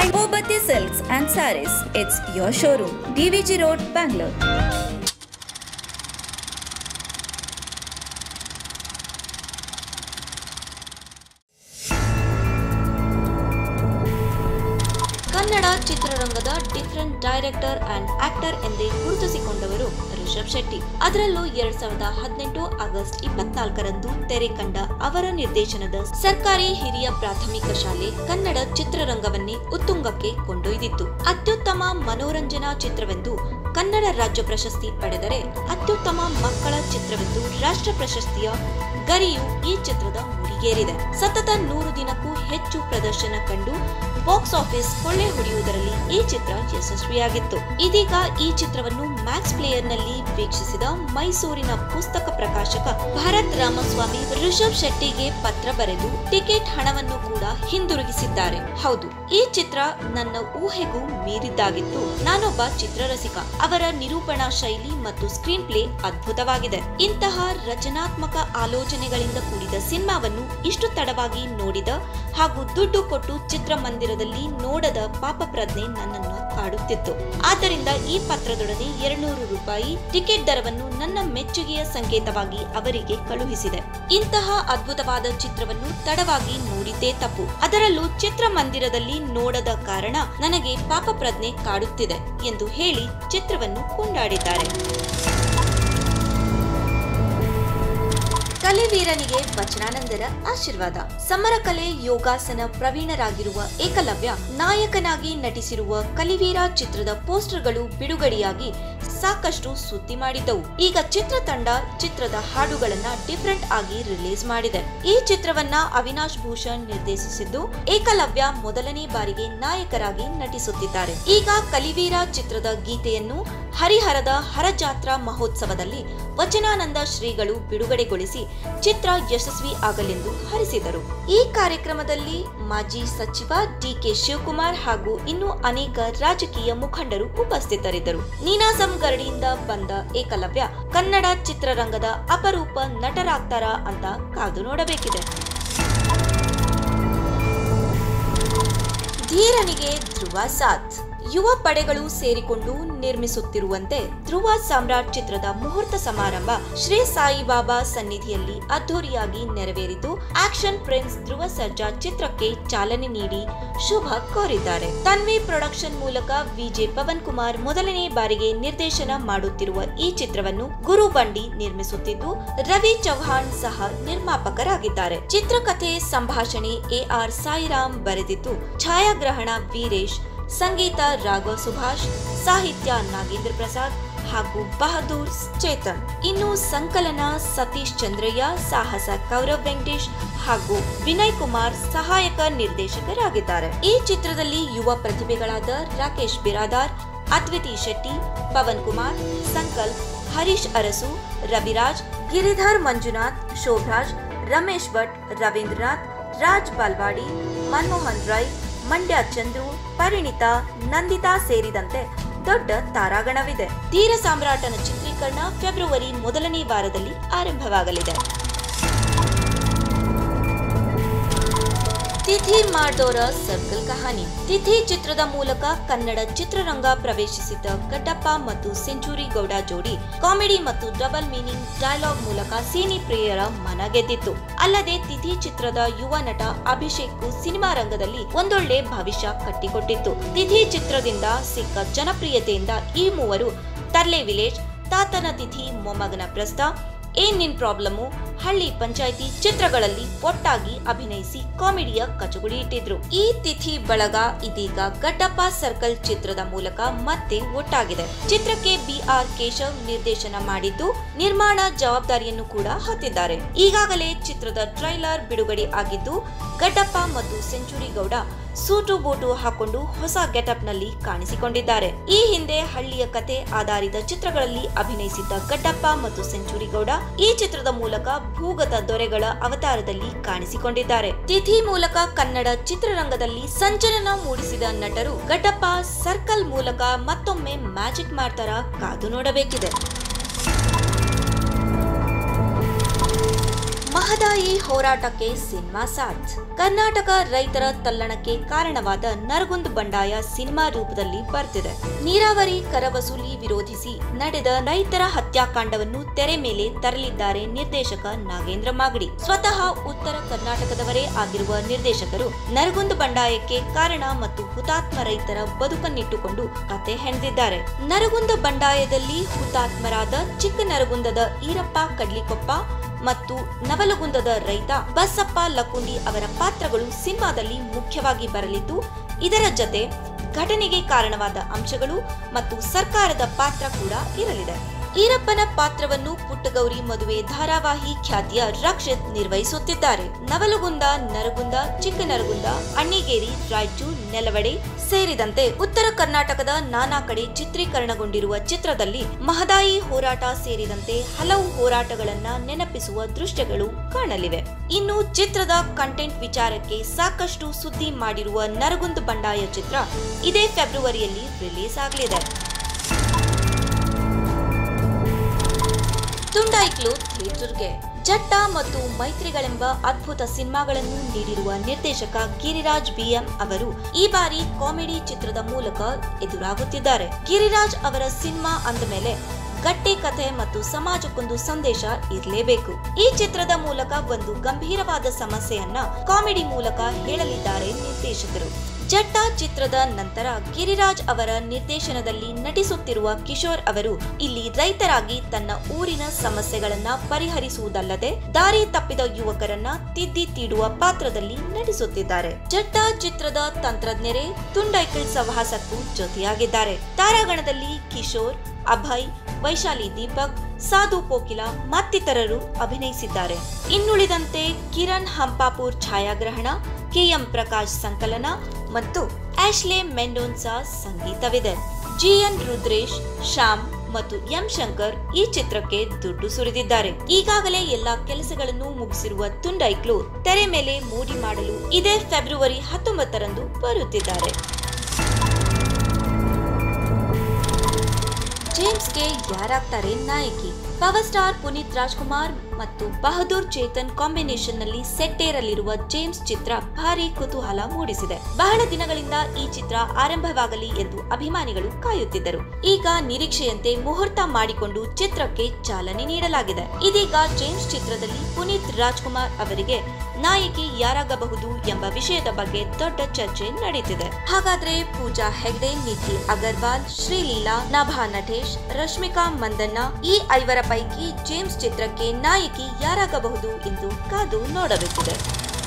Find Bobati Silks and Saris. It's your showroom, DVG Road, Bangalore. Kannada ಚಿತ್ರರಂಗದ different director and actor ಎಂದೇ ಗುರುತಿಸಿಕೊಂಡವರು ರಿಷಬ್ ಶೆಟ್ಟಿ ಅದರಲ್ಲೂ ಎರಡ್ ಸಾವಿರದ ಹದಿನೆಂಟು ಆಗಸ್ಟ್ ಇಪ್ಪತ್ನಾಲ್ಕರಂದು ತೆರೆ ಕಂಡ ಅವರ ನಿರ್ದೇಶನದ ಸರ್ಕಾರಿ ಹಿರಿಯ ಪ್ರಾಥಮಿಕ ಶಾಲೆ ಕನ್ನಡ ಚಿತ್ರರಂಗವನ್ನೇ ಉತ್ತುಂಗಕ್ಕೆ ಕೊಂಡೊಯ್ದಿತ್ತು ಅತ್ಯುತ್ತಮ ಮನೋರಂಜನಾ ಚಿತ್ರವೆಂದು ಕನ್ನಡ ರಾಜ್ಯ ಪ್ರಶಸ್ತಿ ಪಡೆದರೆ ಅತ್ಯುತ್ತಮ ಮಕ್ಕಳ ಚಿತ್ರವೆಂದು ರಾಷ್ಟ್ರ ಪ್ರಶಸ್ತಿಯ ಗರಿಯು ಈ ಚಿತ್ರದ ಮುಡಿಗೇರಿದೆ ಸತತ ನೂರು ದಿನಕ್ಕೂ ಹೆಚ್ಚು ಪ್ರದರ್ಶನ ಕಂಡು ಬಾಕ್ಸ್ ಆಫೀಸ್ ಕೊಳ್ಳೆ ಹೊಡೆಯುವುದರಲ್ಲಿ ಈ ಚಿತ್ರ ಯಶಸ್ವಿಯಾಗಿತ್ತು ಇದೀಗ ಈ ಚಿತ್ರವನ್ನು ಮ್ಯಾಕ್ಸ್ ಪ್ಲೇಯರ್ನಲ್ಲಿ ವೀಕ್ಷಿಸಿದ ಮೈಸೂರಿನ ಪುಸ್ತಕ ಪ್ರಕಾಶಕ ಭರತ್ ರಾಮಸ್ವಾಮಿ ರಿಷಬ್ ಶೆಟ್ಟಿಗೆ ಪತ್ರ ಬರೆದು ಟಿಕೆಟ್ ಹಣವನ್ನು ಕೂಡ ಹಿಂದಿರುಗಿಸಿದ್ದಾರೆ ಹೌದು ಈ ಚಿತ್ರ ನನ್ನ ಊಹೆಗೂ ಮೀರಿದ್ದಾಗಿತ್ತು ನಾನೊಬ್ಬ ಚಿತ್ರರಸಿಕ ಅವರ ನಿರೂಪಣಾ ಶೈಲಿ ಮತ್ತು ಸ್ಕ್ರೀನ್ ಪ್ಲೇ ಅದ್ಭುತವಾಗಿದೆ ಇಂತಹ ರಚನಾತ್ಮಕ ಆಲೋಚನೆಗಳಿಂದ ಕೂಡಿದ ಸಿನಿಮಾವನ್ನು ಇಷ್ಟು ತಡವಾಗಿ ನೋಡಿದ ಹಾಗೂ ದುಡ್ಡು ಕೊಟ್ಟು ಚಿತ್ರಮಂದಿರದಲ್ಲಿ ನೋಡದ ಪಾಪ ಪ್ರಜ್ಞೆ ನನ್ನನ್ನು ಕಾಡುತ್ತಿತ್ತು ಆದ್ದರಿಂದ ಈ ಪತ್ರದೊಡನೆ ಎರಡ್ನೂರು ರೂಪಾಯಿ ಟಿಕೆಟ್ ದರವನ್ನು ನನ್ನ ಮೆಚ್ಚುಗೆಯ ಸಂಕೇತವಾಗಿ ಅವರಿಗೆ ಕಳುಹಿಸಿದೆ ಇಂತಹ ಅದ್ಭುತವಾದ ಚಿತ್ರವನ್ನು ತಡವಾಗಿ ನೋಡಿದ್ದೇ ತಪ್ಪು ಅದರಲ್ಲೂ ಚಿತ್ರಮಂದಿರದಲ್ಲಿ ನೋಡದ ಕಾರಣ ನನಗೆ ಪಾಪ ಪ್ರಜ್ಞೆ ಕಾಡುತ್ತಿದೆ ಎಂದು ಹೇಳಿ ಚಿತ್ರವನ್ನು ಕೊಂಡಾಡಿದ್ದಾರೆ ಕಲೆವೀರನಿಗೆ ವಚನಾನಂದರ ಆಶೀರ್ವಾದ ಸಮರಕಲೆ ಯೋಗಾಸನ ಪ್ರವೀಣರಾಗಿರುವ ಏಕಲವ್ಯ ನಾಯಕನಾಗಿ ನಟಿಸಿರುವ ಕಲಿವೀರ ಚಿತ್ರದ ಪೋಸ್ಟರ್ಗಳು ಬಿಡುಗಡೆಯಾಗಿ ಸಾಕಷ್ಟು ಸುದ್ದಿ ಮಾಡಿದ್ದವು ಈಗ ಚಿತ್ರತಂಡ ಚಿತ್ರದ ಹಾಡುಗಳನ್ನ ಡಿಫರೆಂಟ್ ಆಗಿ ರಿಲೀಸ್ ಮಾಡಿದೆ ಈ ಚಿತ್ರವನ್ನ ಅವಿನಾಶ್ ಭೂಷಣ್ ನಿರ್ದೇಶಿಸಿದ್ದು ಏಕಲವ್ಯ ಮೊದಲನೇ ಬಾರಿಗೆ ನಾಯಕರಾಗಿ ನಟಿಸುತ್ತಿದ್ದಾರೆ ಈಗ ಕಲಿವೀರ ಚಿತ್ರದ ಗೀತೆಯನ್ನು ಹರಿಹರದ ಹರಜಾತ್ರಾ ಮಹೋತ್ಸವದಲ್ಲಿ ವಚನಾನಂದ ಶ್ರೀಗಳು ಬಿಡುಗಡೆಗೊಳಿಸಿ ಚಿತ್ರ ಯಶಸ್ವಿ ಆಗಲೆಂದು ಹರಿಸಿದರು ಈ ಕಾರ್ಯಕ್ರಮದಲ್ಲಿ ಮಾಜಿ ಸಚಿವ ಡಿಕೆ ಶಿವಕುಮಾರ್ ಹಾಗೂ ಇನ್ನೂ ಅನೇಕ ರಾಜಕೀಯ ಮುಖಂಡರು ಉಪಸ್ಥಿತರಿದ್ದರು ನೀನಾಸಂ ಗರಡಿಯಿಂದ ಬಂದ ಏಕಲವ್ಯ ಕನ್ನಡ ಚಿತ್ರರಂಗದ ಅಪರೂಪ ನಟರಾಗ್ತಾರಾ ಅಂತ ಕಾದು ನೋಡಬೇಕಿದೆ ಧೀರನಿಗೆ ಧ್ರುವ ಸಾಥ್ ಯುವ ಪಡೆಗಳು ಸೇರಿಕೊಂಡು ನಿರ್ಮಿಸುತ್ತಿರುವಂತೆ ಧ್ರುವ ಸಾಮ್ರಾಟ್ ಚಿತ್ರದ ಮುಹೂರ್ತ ಸಮಾರಂಭ ಶ್ರೀ ಸಾಯಿಬಾಬಾ ಸನ್ನಿಧಿಯಲ್ಲಿ ಅದ್ದೂರಿಯಾಗಿ ನೆರವೇರಿದ್ದು ಆಕ್ಷನ್ ಪ್ರಿನ್ಸ್ ಧ್ರುವ ಸರ್ಜಾ ಚಿತ್ರಕ್ಕೆ ಚಾಲನೆ ನೀಡಿ ಶುಭ ಕೋರಿದ್ದಾರೆ ತನ್ವಿ ಪ್ರೊಡಕ್ಷನ್ ಮೂಲಕ ವಿಜೆ ಪವನ್ ಕುಮಾರ್ ಮೊದಲನೇ ಬಾರಿಗೆ ನಿರ್ದೇಶನ ಮಾಡುತ್ತಿರುವ ಈ ಚಿತ್ರವನ್ನು ಗುರು ಬಂಡಿ ನಿರ್ಮಿಸುತ್ತಿದ್ದು ರವಿ ಚೌಹಾಣ್ ಸಹ ನಿರ್ಮಾಪಕರಾಗಿದ್ದಾರೆ ಚಿತ್ರಕಥೆ ಸಂಭಾಷಣೆ ಎ ಆರ್ ಸಾಯಿರಾಮ್ ಬರೆದಿದ್ದು ಛಾಯಾಗ್ರಹಣ ವೀರೇಶ್ ಸಂಗೀತ ರಾಘವ್ ಸುಭಾಷ್ ಸಾಹಿತ್ಯ ನಾಗೇಂದ್ರ ಪ್ರಸಾದ್ ಹಾಗೂ ಬಹದ್ದೂರ್ ಚೇತನ್ ಇನ್ನು ಸಂಕಲನ ಸತೀಶ್ ಚಂದ್ರಯ್ಯ ಸಾಹಸ ಕೌರವ್ ವೆಂಕಟೇಶ್ ಹಾಗೂ ವಿನಯ್ ಕುಮಾರ್ ಸಹಾಯಕ ನಿರ್ದೇಶಕರಾಗಿದ್ದಾರೆ ಈ ಚಿತ್ರದಲ್ಲಿ ಯುವ ಪ್ರತಿಭೆಗಳಾದ ರಾಕೇಶ್ ಬಿರಾದಾರ್ ಅದ್ವಿತಿ ಶೆಟ್ಟಿ ಪವನ್ ಕುಮಾರ್ ಸಂಕಲ್ಪ್ ಹರೀಶ್ ಅರಸು ರವಿರಾಜ್ ಗಿರಿಧರ್ ಮಂಜುನಾಥ್ ಶೋಭರಾಜ್ ರಮೇಶ್ ಭಟ್ ರವೀಂದ್ರನಾಥ್ ರಾಜ್ ಬಾಲ್ವಾಡಿ ಮನ್ಮೋಹನ್ ರೈ ಮಂಡ್ಯ ಚಂದ್ರು ಪರಿಣಿತಾ ನಂದಿತಾ ಸೇರಿದಂತೆ ದೊಡ್ಡ ತಾರಾಗಣವಿದೆ ಧೀರ ಸಾಮ್ರಾಟನ ಚಿತ್ರೀಕರಣ ಫೆಬ್ರವರಿ ಮೊದಲನೇ ವಾರದಲ್ಲಿ ಆರಂಭವಾಗಲಿದೆ ತಿಥಿ ಮಾಡ್ದೋರ ಸರ್ಕಲ್ ಕಹಾನಿ ತಿಥಿ ಚಿತ್ರದ ಮೂಲಕ ಕನ್ನಡ ಚಿತ್ರರಂಗ ಪ್ರವೇಶಿಸಿದ ಗಡ್ಡಪ್ಪ ಮತ್ತು ಸೆಂಚುರಿ ಗೌಡ ಜೋಡಿ ಕಾಮಿಡಿ ಮತ್ತು ಡಬಲ್ ಮೀನಿಂಗ್ ಡೈಲಾಗ್ ಮೂಲಕ ಸಿನಿ ಪ್ರಿಯರ ಮನ ಗೆದ್ದಿತ್ತು ಅಲ್ಲದೆ ತಿಥಿ ಚಿತ್ರದ ಯುವ ನಟ ಅಭಿಷೇಕ್ ಸಿನಿಮಾ ರಂಗದಲ್ಲಿ ಒಂದೊಳ್ಳೆ ಭವಿಷ್ಯ ಕಟ್ಟಿಕೊಟ್ಟಿತ್ತು ತಿಥಿ ಚಿತ್ರದಿಂದ ಸಿಕ್ಕ ಜನಪ್ರಿಯತೆಯಿಂದ ಈ ಮೂವರು ತರ್ಲೆ ವಿಲೇಜ್ ತಾತನ ತಿಥಿ ಮೊಮ್ಮಗನ ಪ್ರಸ್ತ ಏನ್ ನಿನ್ ಪ್ರಾಬ್ಲಮ್ಮು ಹಳ್ಳಿ ಪಂಚಾಯಿತಿ ಚಿತ್ರಗಳಲ್ಲಿ ಒಟ್ಟಾಗಿ ಅಭಿನಯಿಸಿ ಕಾಮಿಡಿಯ ಕಚಗುಡಿ ಇಟ್ಟಿದ್ರು ಈ ತಿಥಿ ಬಳಗ ಇದೀಗ ಗಡ್ಡಪ್ಪ ಸರ್ಕಲ್ ಚಿತ್ರದ ಮೂಲಕ ಮತ್ತೆ ಒಟ್ಟಾಗಿದೆ ಚಿತ್ರಕ್ಕೆ ಬಿ ಆರ್ ಕೇಶವ್ ನಿರ್ದೇಶನ ಮಾಡಿದ್ದು ನಿರ್ಮಾಣ ಜವಾಬ್ದಾರಿಯನ್ನು ಕೂಡ ಹೊತ್ತಿದ್ದಾರೆ ಈಗಾಗಲೇ ಚಿತ್ರದ ಟ್ರೈಲರ್ ಬಿಡುಗಡೆ ಆಗಿದ್ದು ಗಡ್ಡಪ್ಪ ಮತ್ತು ಸೆಂಚುರಿ ಗೌಡ ಸೂಟು ಬೂಟು ಹಾಕೊಂಡು ಹೊಸ ಗೆಟಪ್ ನಲ್ಲಿ ಕಾಣಿಸಿಕೊಂಡಿದ್ದಾರೆ ಈ ಹಿಂದೆ ಹಳ್ಳಿಯ ಕತೆ ಆಧಾರಿತ ಚಿತ್ರಗಳಲ್ಲಿ ಅಭಿನಯಿಸಿದ್ದ ಗಡ್ಡಪ್ಪ ಮತ್ತು ಸೆಂಚುರಿ ಗೌಡ ಈ ಚಿತ್ರದ ಮೂಲಕ ಭೂಗತ ದೊರೆಗಳ ಅವತಾರದಲ್ಲಿ ಕಾಣಿಸಿಕೊಂಡಿದ್ದಾರೆ ತಿಥಿ ಮೂಲಕ ಕನ್ನಡ ಚಿತ್ರರಂಗದಲ್ಲಿ ಸಂಚಲನ ಮೂಡಿಸಿದ ನಟರು ಗಡ್ಡಪ್ಪ ಸರ್ಕಲ್ ಮೂಲಕ ಮತ್ತೊಮ್ಮೆ ಮ್ಯಾಜಿಕ್ ಮಾಡ್ತಾರ ಕಾದು ನೋಡಬೇಕಿದೆ ಮಹದಾಯಿ ಹೋರಾಟಕ್ಕೆ ಸಿನಿಮಾ ಸಾಥ್ ಕರ್ನಾಟಕ ರೈತರ ತಲ್ಲಣಕ್ಕೆ ಕಾರಣವಾದ ನರಗುಂದ್ ಬಂಡಾಯ ಸಿನಿಮಾ ರೂಪದಲ್ಲಿ ಬರ್ತಿದೆ ನೀರಾವರಿ ಕರ ವಸೂಲಿ ವಿರೋಧಿಸಿ ನಡೆದ ರೈತರ ಹತ್ಯಾಕಾಂಡವನ್ನು ತೆರೆ ಮೇಲೆ ತರಲಿದ್ದಾರೆ ನಿರ್ದೇಶಕ ನಾಗೇಂದ್ರ ಮಾಗಡಿ ಸ್ವತಃ ಉತ್ತರ ಕರ್ನಾಟಕದವರೇ ಆಗಿರುವ ನಿರ್ದೇಶಕರು ನರಗುಂದ್ ಬಂಡಾಯಕ್ಕೆ ಕಾರಣ ಮತ್ತು ಹುತಾತ್ಮ ರೈತರ ಬದುಕನ್ನಿಟ್ಟುಕೊಂಡು ಕತೆ ಹೆಣೆದಿದ್ದಾರೆ ನರಗುಂದ ಬಂಡಾಯದಲ್ಲಿ ಹುತಾತ್ಮರಾದ ಚಿಕ್ಕ ನರಗುಂದದ ಈರಪ್ಪ ಕಡ್ಲಿಕೊಪ್ಪ ಮತ್ತು ನವಲಗುಂದದ ರೈತ ಬಸಪ್ಪ ಲಕ್ಕುಂಡಿ ಅವರ ಪಾತ್ರಗಳು ಸಿನಿಮಾದಲ್ಲಿ ಮುಖ್ಯವಾಗಿ ಬರಲಿದ್ದು ಇದರ ಜೊತೆ ಘಟನೆಗೆ ಕಾರಣವಾದ ಅಂಶಗಳು ಮತ್ತು ಸರ್ಕಾರದ ಪಾತ್ರ ಕೂಡ ಇರಲಿದೆ ಈರಪ್ಪನ ಪಾತ್ರವನ್ನು ಪುಟ್ಟಗೌರಿ ಮದುವೆ ಧಾರಾವಾಹಿ ಖ್ಯಾತಿಯ ರಕ್ಷಿತ್ ನಿರ್ವಹಿಸುತ್ತಿದ್ದಾರೆ ನವಲಗುಂದ ನರಗುಂದ ಚಿಕ್ಕನರಗುಂದ ಅಣ್ಣಿಗೇರಿ ರಾಯಚೂರು ನೆಲವಡೆ ಸೇರಿದಂತೆ ಉತ್ತರ ಕರ್ನಾಟಕದ ನಾನಾ ಕಡೆ ಚಿತ್ರೀಕರಣಗೊಂಡಿರುವ ಚಿತ್ರದಲ್ಲಿ ಮಹದಾಯಿ ಹೋರಾಟ ಸೇರಿದಂತೆ ಹಲವು ಹೋರಾಟಗಳನ್ನ ನೆನಪಿಸುವ ದೃಶ್ಯಗಳು ಕಾಣಲಿವೆ ಇನ್ನು ಚಿತ್ರದ ಕಂಟೆಂಟ್ ವಿಚಾರಕ್ಕೆ ಸಾಕಷ್ಟು ಸುದ್ದಿ ಮಾಡಿರುವ ನರಗುಂದ್ ಬಂಡಾಯ ಚಿತ್ರ ಇದೇ ಫೆಬ್ರವರಿಯಲ್ಲಿ ರಿಲೀಸ್ ಆಗಲಿದೆ ತುಂಡೈಕ್ಲು ಥಿಯೇಟರ್ಗೆ ಜಟ್ಟ ಮತ್ತು ಮೈತ್ರಿಗಳೆಂಬ ಅದ್ಭುತ ಸಿನಿಮಾಗಳನ್ನು ನೀಡಿರುವ ನಿರ್ದೇಶಕ ಗಿರಿರಾಜ್ ಬಿಎಂ ಅವರು ಈ ಬಾರಿ ಕಾಮಿಡಿ ಚಿತ್ರದ ಮೂಲಕ ಎದುರಾಗುತ್ತಿದ್ದಾರೆ ಗಿರಿರಾಜ್ ಅವರ ಸಿನಿಮಾ ಅಂದಮೇಲೆ ಗಟ್ಟಿ ಕಥೆ ಮತ್ತು ಸಮಾಜಕ್ಕೊಂದು ಸಂದೇಶ ಇರಲೇಬೇಕು ಈ ಚಿತ್ರದ ಮೂಲಕ ಒಂದು ಗಂಭೀರವಾದ ಸಮಸ್ಯೆಯನ್ನ ಕಾಮಿಡಿ ಮೂಲಕ ಹೇಳಲಿದ್ದಾರೆ ನಿರ್ದೇಶಕರು ಜಟ್ಟ ಚಿತ್ರದ ನಂತರ ಗಿರಿರಾಜ್ ಅವರ ನಿರ್ದೇಶನದಲ್ಲಿ ನಟಿಸುತ್ತಿರುವ ಕಿಶೋರ್ ಅವರು ಇಲ್ಲಿ ರೈತರಾಗಿ ತನ್ನ ಊರಿನ ಸಮಸ್ಯೆಗಳನ್ನ ಪರಿಹರಿಸುವುದಲ್ಲದೆ ದಾರಿ ತಪ್ಪಿದ ಯುವಕರನ್ನ ತಿದ್ದಿ ತೀಡುವ ಪಾತ್ರದಲ್ಲಿ ನಟಿಸುತ್ತಿದ್ದಾರೆ ಜಟ್ಟ ಚಿತ್ರದ ತಂತ್ರಜ್ಞರೇ ತುಂಡೈಕಲ್ ಸಹವಾಸಕ್ಕೂ ಜೊತೆಯಾಗಿದ್ದಾರೆ ತಾರಾಗಣದಲ್ಲಿ ಕಿಶೋರ್ ಅಭಯ್ ವೈಶಾಲಿ ದೀಪಕ್ ಸಾಧು ಕೋಕಿಲ ಮತ್ತಿತರರು ಅಭಿನಯಿಸಿದ್ದಾರೆ ಇನ್ನುಳಿದಂತೆ ಕಿರಣ್ ಹಂಪಾಪುರ್ ಛಾಯಾಗ್ರಹಣ ಕೆಎಂ ಪ್ರಕಾಶ್ ಸಂಕಲನ ಮತ್ತು ಆಶ್ಲೆ ಮೆಂಡೋನ್ಸಾ ಸಂಗೀತವಿದೆ ಜಿಎನ್ ರುದ್ರೇಶ್ ಶ್ಯಾಮ್ ಮತ್ತು ಎಂ ಶಂಕರ್ ಈ ಚಿತ್ರಕ್ಕೆ ದುಡ್ಡು ಸುರಿದಿದ್ದಾರೆ ಈಗಾಗಲೇ ಎಲ್ಲಾ ಕೆಲಸಗಳನ್ನು ಮುಗಿಸಿರುವ ತುಂಡೈಕ್ಲು ತೆರೆ ಮೇಲೆ ಮೂಡಿ ಮಾಡಲು ಇದೇ ಫೆಬ್ರವರಿ ಹತ್ತೊಂಬತ್ತರಂದು ಬರುತ್ತಿದ್ದಾರೆ ಜೇಮ್ಸ್ಗೆ ಯಾರಾಗ್ತಾರೆ ನಾಯಕಿ ಪವರ್ ಸ್ಟಾರ್ ಪುನೀತ್ ರಾಜ್ಕುಮಾರ್ ಮತ್ತು ಬಹದ್ದೂರ್ ಚೇತನ್ ಕಾಂಬಿನೇಷನ್ ನಲ್ಲಿ ಸೆಟ್ಟೇರಲಿರುವ ಜೇಮ್ಸ್ ಚಿತ್ರ ಭಾರಿ ಕುತೂಹಲ ಮೂಡಿಸಿದೆ ಬಹಳ ದಿನಗಳಿಂದ ಈ ಚಿತ್ರ ಆರಂಭವಾಗಲಿ ಎಂದು ಅಭಿಮಾನಿಗಳು ಕಾಯುತ್ತಿದ್ದರು ಈಗ ನಿರೀಕ್ಷೆಯಂತೆ ಮುಹೂರ್ತ ಮಾಡಿಕೊಂಡು ಚಿತ್ರಕ್ಕೆ ಚಾಲನೆ ನೀಡಲಾಗಿದೆ ಇದೀಗ ಜೇಮ್ಸ್ ಚಿತ್ರದಲ್ಲಿ ಪುನೀತ್ ರಾಜ್ಕುಮಾರ್ ಅವರಿಗೆ ನಾಯಕಿ ಯಾರಾಗಬಹುದು ಎಂಬ ವಿಷಯದ ಬಗ್ಗೆ ದೊಡ್ಡ ಚರ್ಚೆ ನಡೆಯುತ್ತಿದೆ ಹಾಗಾದ್ರೆ ಪೂಜಾ ಹೆಗ್ಡೆ ನಿಧಿ ಅಗರ್ವಾಲ್ ಶ್ರೀಲೀಲಾ ನಭಾ ನಟೇಶ್ ರಶ್ಮಿಕಾ ಮಂದಣ್ಣ ಈ ಐವರ ಪೈಕಿ ಜೇಮ್ಸ್ ಚಿತ್ರಕ್ಕೆ ನಾಯಕಿ ಯಾರಾಗಬಹುದು ಎಂದು ಕಾದು ನೋಡಬೇಕಿದೆ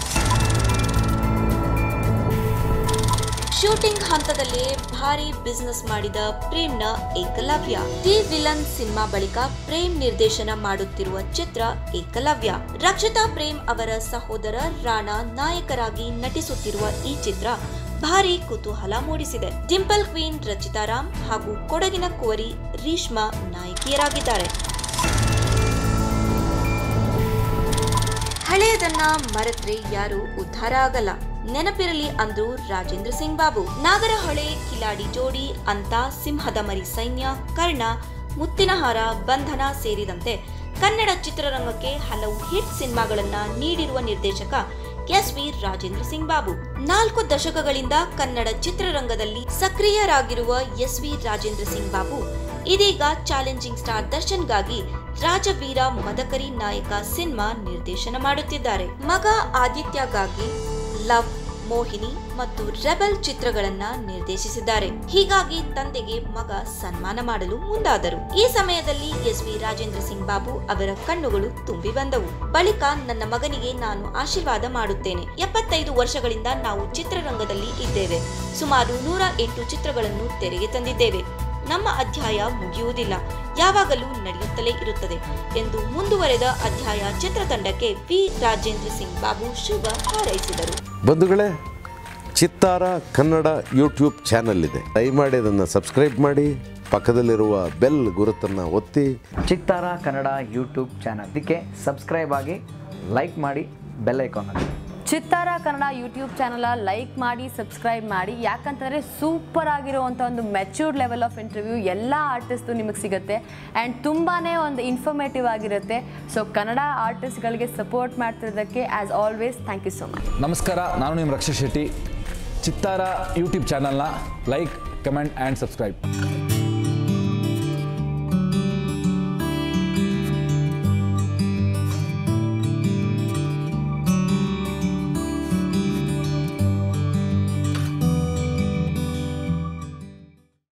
ಶೂಟಿಂಗ್ ಹಂತದಲ್ಲೇ ಭಾರಿ ಬಿಸ್ನೆಸ್ ಮಾಡಿದ ಪ್ರೇಮ್ನ ಏಕಲವ್ಯ ದಿ ವಿಲನ್ ಸಿನಿಮಾ ಬಳಿಕ ಪ್ರೇಮ್ ನಿರ್ದೇಶನ ಮಾಡುತ್ತಿರುವ ಚಿತ್ರ ಏಕಲವ್ಯ ರಕ್ಷಿತಾ ಪ್ರೇಮ್ ಅವರ ಸಹೋದರ ರಾಣಾ ನಾಯಕರಾಗಿ ನಟಿಸುತ್ತಿರುವ ಈ ಚಿತ್ರ ಭಾರಿ ಕುತೂಹಲ ಮೂಡಿಸಿದೆ ಡಿಂಪಲ್ ಕ್ವೀನ್ ರಚಿತಾ ರಾಮ್ ಹಾಗೂ ಕೊಡಗಿನ ಕುವರಿ ರೀಶ್ಮಾ ನಾಯಕಿಯರಾಗಿದ್ದಾರೆ ಹಳೆಯದನ್ನ ಮರೆತ್ರೆ ಯಾರು ಉದ್ಧಾರ ಆಗಲ್ಲ ನೆನಪಿರಲಿ ಅಂದ್ರು ರಾಜೇಂದ್ರ ಸಿಂಗ್ ಬಾಬು ನಾಗರಹೊಳೆ ಕಿಲಾಡಿ ಜೋಡಿ ಅಂತ ಸಿಂಹದ ಮರಿ ಸೈನ್ಯ ಕರ್ಣ ಮುತ್ತಿನಹಾರ ಬಂಧನ ಸೇರಿದಂತೆ ಕನ್ನಡ ಚಿತ್ರರಂಗಕ್ಕೆ ಹಲವು ಹಿಟ್ ಸಿನಿಮಾಗಳನ್ನ ನೀಡಿರುವ ನಿರ್ದೇಶಕ ಎಸ್ ವಿ ರಾಜೇಂದ್ರ ಸಿಂಗ್ ಬಾಬು ನಾಲ್ಕು ದಶಕಗಳಿಂದ ಕನ್ನಡ ಚಿತ್ರರಂಗದಲ್ಲಿ ಸಕ್ರಿಯರಾಗಿರುವ ಎಸ್ ವಿ ರಾಜೇಂದ್ರ ಸಿಂಗ್ ಬಾಬು ಇದೀಗ ಚಾಲೆಂಜಿಂಗ್ ಸ್ಟಾರ್ ದರ್ಶನ್ಗಾಗಿ ರಾಜವೀರ ಮದಕರಿ ನಾಯಕ ಸಿನಿಮಾ ನಿರ್ದೇಶನ ಮಾಡುತ್ತಿದ್ದಾರೆ ಮಗ ಆದಿತ್ಯಗಾಗಿ ಲವ್ ಮೋಹಿನಿ ಮತ್ತು ರೆಬಲ್ ಚಿತ್ರಗಳನ್ನ ನಿರ್ದೇಶಿಸಿದ್ದಾರೆ ಹೀಗಾಗಿ ತಂದೆಗೆ ಮಗ ಸನ್ಮಾನ ಮಾಡಲು ಮುಂದಾದರು ಈ ಸಮಯದಲ್ಲಿ ಎಸ್ ವಿ ರಾಜೇಂದ್ರ ಸಿಂಗ್ ಬಾಬು ಅವರ ಕಣ್ಣುಗಳು ತುಂಬಿ ಬಂದವು ಬಳಿಕ ನನ್ನ ಮಗನಿಗೆ ನಾನು ಆಶೀರ್ವಾದ ಮಾಡುತ್ತೇನೆ ಎಪ್ಪತ್ತೈದು ವರ್ಷಗಳಿಂದ ನಾವು ಚಿತ್ರರಂಗದಲ್ಲಿ ಇದ್ದೇವೆ ಸುಮಾರು ನೂರ ಎಂಟು ಚಿತ್ರಗಳನ್ನು ತೆರೆಗೆ ತಂದಿದ್ದೇವೆ ನಮ್ಮ ಅಧ್ಯಾಯ ಮುಗಿಯುವುದಿಲ್ಲ ಯಾವಾಗಲೂ ನಡೆಯುತ್ತಲೇ ಇರುತ್ತದೆ ಎಂದು ಮುಂದುವರೆದ ಅಧ್ಯಾಯ ಚಿತ್ರತಂಡಕ್ಕೆ ವಿ ರಾಜೇಂದ್ರ ಸಿಂಗ್ ಬಾಬು ಶುಭ ಹಾರೈಸಿದರು ಬಂಧುಗಳೇ ಚಿತ್ತಾರ ಕನ್ನಡ ಯೂಟ್ಯೂಬ್ ಚಾನಲ್ ಇದೆ ದಯಮಾಡಿ ಅದನ್ನು ಸಬ್ಸ್ಕ್ರೈಬ್ ಮಾಡಿ ಪಕ್ಕದಲ್ಲಿರುವ ಬೆಲ್ ಗುರುತನ್ನು ಒತ್ತಿ ಚಿತ್ತಾರ ಕನ್ನಡ ಯೂಟ್ಯೂಬ್ ಚಾನಲ್ ಇದಕ್ಕೆ ಸಬ್ಸ್ಕ್ರೈಬ್ ಆಗಿ ಲೈಕ್ ಮಾಡಿ ಬೆಲ್ ಐಕಾನ್ ಆಗಿ Chittara Kannada YouTube channel like ಮಾಡಿ ಸಬ್ಸ್ಕ್ರೈಬ್ ಮಾಡಿ ಯಾಕಂತಂದರೆ ಸೂಪರ್ ಆಗಿರುವಂಥ ಒಂದು ಮೆಚ್ಯೂರ್ಡ್ ಲೆವೆಲ್ ಆಫ್ ಇಂಟರ್ವ್ಯೂ ಎಲ್ಲ ಆರ್ಟಿಸ್ಟು ನಿಮಗೆ ಸಿಗುತ್ತೆ ಆ್ಯಂಡ್ ತುಂಬಾ ಒಂದು ಇನ್ಫಾರ್ಮೇಟಿವ್ ಆಗಿರುತ್ತೆ ಸೊ ಕನ್ನಡ ಆರ್ಟಿಸ್ಟ್ಗಳಿಗೆ ಸಪೋರ್ಟ್ ಮಾಡ್ತಿರೋದಕ್ಕೆ as always thank you so much ನಮಸ್ಕಾರ ನಾನು ನಿಮ್ಮ ರಕ್ಷಾ ಶೆಟ್ಟಿ ಚಿತ್ತಾರ ಯೂಟ್ಯೂಬ್ ಚಾನಲ್ನ ಲೈಕ್ ಕಮೆಂಟ್ ಆ್ಯಂಡ್ ಸಬ್ಸ್ಕ್ರೈಬ್